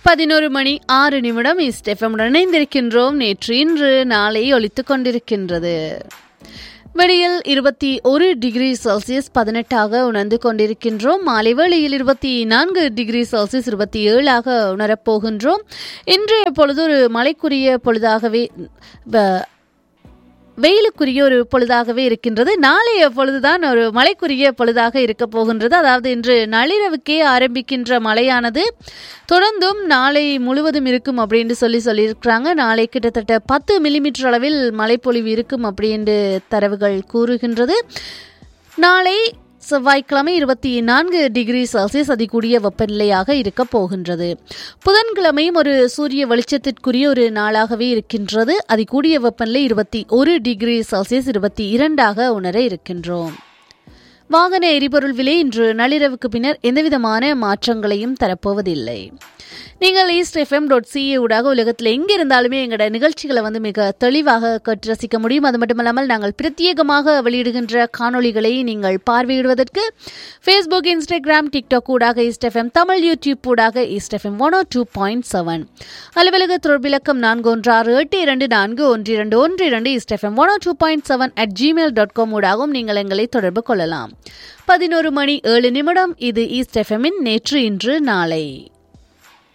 பதினோரு மணி ஆறு நிமிடம் இஸ்டெஃபமுடன் இணைந்திருக்கின்றோம் நேற்று இன்று நாளை ஒலித்துக் கொண்டிருக்கின்றது வெளியில் இருபத்தி ஒரு டிகிரி செல்சியஸ் பதினெட்டாக உணர்ந்து கொண்டிருக்கின்றோம் மாலை வேளையில் இருபத்தி நான்கு டிகிரி செல்சியஸ் இருபத்தி ஏழாக உணரப்போகின்றோம் இன்றைய பொழுது ஒரு மழைக்குரிய பொழுதாகவே வ- வெயிலுக்குரிய ஒரு பொழுதாகவே இருக்கின்றது நாளைய பொழுதுதான் ஒரு மழைக்குரிய பொழுதாக இருக்க போகின்றது அதாவது இன்று நள்ளிரவுக்கே ஆரம்பிக்கின்ற மழையானது தொடர்ந்தும் நாளை முழுவதும் இருக்கும் அப்படின்னு சொல்லி சொல்லியிருக்கிறாங்க நாளை கிட்டத்தட்ட பத்து மில்லிமீட்டர் அளவில் மழைப்பொழிவு இருக்கும் அப்படின்னு தரவுகள் கூறுகின்றது நாளை செவ்வாய்க்கிழமை இருபத்தி நான்கு டிகிரி செல்சியஸ் அதிகூடிய வெப்பநிலையாக இருக்க போகின்றது புதன்கிழமையும் ஒரு சூரிய வெளிச்சத்திற்குரிய ஒரு நாளாகவே இருக்கின்றது அதிகூடிய வெப்பநிலை இருபத்தி ஒரு டிகிரி செல்சியஸ் இருபத்தி இரண்டாக உணர இருக்கின்றோம் வாகன எரிபொருள் விலை இன்று நள்ளிரவுக்கு பின்னர் எந்தவிதமான மாற்றங்களையும் தரப்போவதில்லை நீங்கள் ஈஸ்ட் எஃப்எம் டாட் சிஏ ஊடாக உலகத்தில் எங்கே இருந்தாலுமே எங்களோட நிகழ்ச்சிகளை வந்து மிக தெளிவாக கேட்டு ரசிக்க முடியும் அது மட்டுமல்லாமல் நாங்கள் பிரத்யேகமாக வெளியிடுகின்ற காணொளிகளை நீங்கள் பார்வையிடுவதற்கு ஃபேஸ்புக் இன்ஸ்டாகிராம் டிக்டாக் ஊடாக ஈஸ்ட் எஃப்எம் தமிழ் யூடியூப் ஊடாக east FM one two point seven அலுவலக தொடர்பிலக்கம் நான்கு ஒன்று ஆறு எட்டு இரண்டு நான்கு ஒன்று இரண்டு ஒன்று இரண்டு east FM one two point seven at Gmail dot com ஊடாகவும் நீங்கள் எங்களை தொடர்பு கொள்ளலாம் பதினோரு மணி ஏழு நிமிடம் இது ஈஸ்ட் எஃப்எம்மின் நேற்று இன்று நாளை